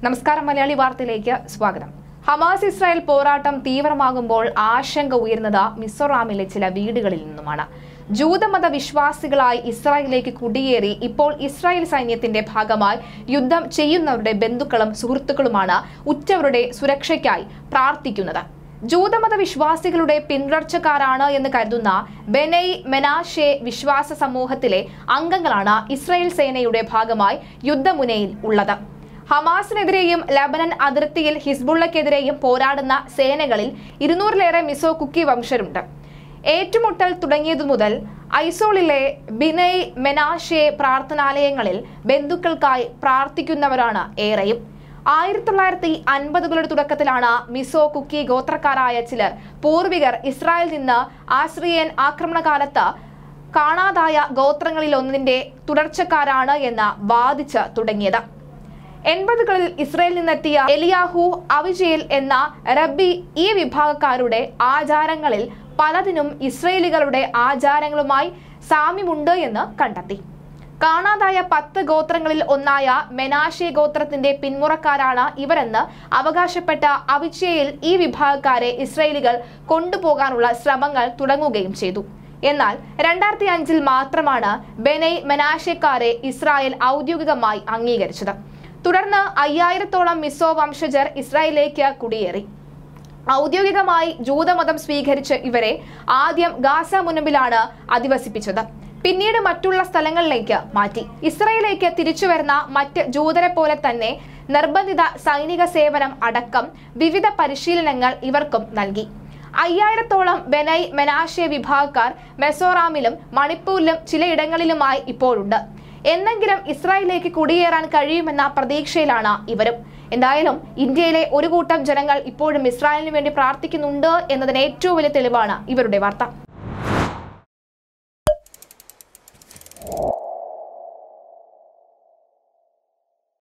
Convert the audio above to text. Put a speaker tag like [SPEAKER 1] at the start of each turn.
[SPEAKER 1] നമസ്കാരം മലയാളി വാർത്തയിലേക്ക് സ്വാഗതം ഹമാസ് ഇസ്രായേൽ പോരാട്ടം തീവ്രമാകുമ്പോൾ ആശങ്ക ഉയർന്നത് മിസോറാമിലെ ചില വീടുകളിൽ നിന്നുമാണ് ജൂതമത വിശ്വാസികളായി ഇസ്രായേലിലേക്ക് കുടിയേറി ഇപ്പോൾ ഇസ്രായേൽ സൈന്യത്തിന്റെ ഭാഗമായി യുദ്ധം ചെയ്യുന്നവരുടെ ബന്ധുക്കളും സുഹൃത്തുക്കളുമാണ് ഉറ്റവരുടെ സുരക്ഷയ്ക്കായി പ്രാർത്ഥിക്കുന്നത് ജൂതമത വിശ്വാസികളുടെ പിന്തുടർച്ചക്കാരാണ് എന്ന് കരുതുന്ന ബെനൈ മെനാഷെ വിശ്വാസ സമൂഹത്തിലെ അംഗങ്ങളാണ് ഇസ്രായേൽ സേനയുടെ ഭാഗമായി യുദ്ധമുനയിൽ ഉള്ളത് ഹമാസിനെതിരെയും ലബനൻ അതിർത്തിയിൽ ഹിസ്ബുള്ളക്കെതിരെയും പോരാടുന്ന സേനകളിൽ ഇരുന്നൂറിലേറെ മിസോ കുക്കി വംശരുണ്ട് ഏറ്റുമുട്ടൽ തുടങ്ങിയതു മുതൽ ഐസോളിലെ ബിനൈ മെനാഷെ പ്രാർത്ഥനാലയങ്ങളിൽ ബന്ധുക്കൾക്കായി പ്രാർത്ഥിക്കുന്നവരാണ് ഏറെയും ആയിരത്തി തൊള്ളായിരത്തി അൻപതുകളുടെ തുടക്കത്തിലാണ് മിസോ കുക്കി ഗോത്രക്കാരായ ചിലർ പൂർവികർ ഇസ്രായേൽ നിന്ന് ആശ്രിയൻ ആക്രമണകാലത്ത് കാണാതായ ഗോത്രങ്ങളിൽ ഒന്നിന്റെ തുടർച്ചക്കാരാണ് എന്ന് വാദിച്ച് തുടങ്ങിയത് എൺപതുകളിൽ ഇസ്രയേലിൽ നിന്നെത്തിയ എലിയാഹു അവിജയിൽ എന്ന റബ്ബി ഈ വിഭാഗക്കാരുടെ ആചാരങ്ങളിൽ പലതിനും ഇസ്രയേലികളുടെ ആചാരങ്ങളുമായി സാമ്യമുണ്ട് എന്ന് കണ്ടെത്തി കാണാതായ പത്ത് ഗോത്രങ്ങളിൽ ഒന്നായ മെനാഷെ ഗോത്രത്തിന്റെ പിന്മുറക്കാരാണ് ഇവരെന്ന് അവകാശപ്പെട്ട അവിച്ചയിൽ ഈ വിഭാഗക്കാരെ ഇസ്രയേലികൾ കൊണ്ടുപോകാനുള്ള ശ്രമങ്ങൾ തുടങ്ങുകയും ചെയ്തു എന്നാൽ രണ്ടായിരത്തി അഞ്ചിൽ മാത്രമാണ് ബെനൈ മെനാഷെക്കാരെ ഇസ്രായേൽ ഔദ്യോഗികമായി അംഗീകരിച്ചത് തുടർന്ന് അയ്യായിരത്തോളം മിസോ വംശജർ ഇസ്രായേലിലേക്ക് കുടിയേറി ഔദ്യോഗികമായി ജൂതമതം സ്വീകരിച്ച് ഇവരെ ആദ്യം ഗാസ മുനമ്പിലാണ് അധിവസിപ്പിച്ചത് പിന്നീട് മറ്റുള്ള സ്ഥലങ്ങളിലേക്ക് മാറ്റി ഇസ്രയേലിലേക്ക് തിരിച്ചു വരുന്ന മറ്റ് ജൂതരെ പോലെ തന്നെ നിർബന്ധിത സൈനിക സേവനം അടക്കം വിവിധ പരിശീലനങ്ങൾ ഇവർക്കും നൽകി അയ്യായിരത്തോളം ബെനൈ മെനാഷെ വിഭാഗക്കാർ മെസോറാമിലും മണിപ്പൂരിലും ചിലയിടങ്ങളിലുമായി ഇപ്പോഴുണ്ട് എന്നെങ്കിലും ഇസ്രായേലിലേക്ക് കുടിയേറാൻ കഴിയുമെന്ന പ്രതീക്ഷയിലാണ് ഇവരും എന്തായാലും ഇന്ത്യയിലെ ഒരു കൂട്ടം ജനങ്ങൾ ഇപ്പോഴും ഇസ്രായേലിന് വേണ്ടി പ്രാർത്ഥിക്കുന്നുണ്ട് എന്നതിന് ഏറ്റവും വലിയ തെളിവാണ് ഇവരുടെ വാർത്ത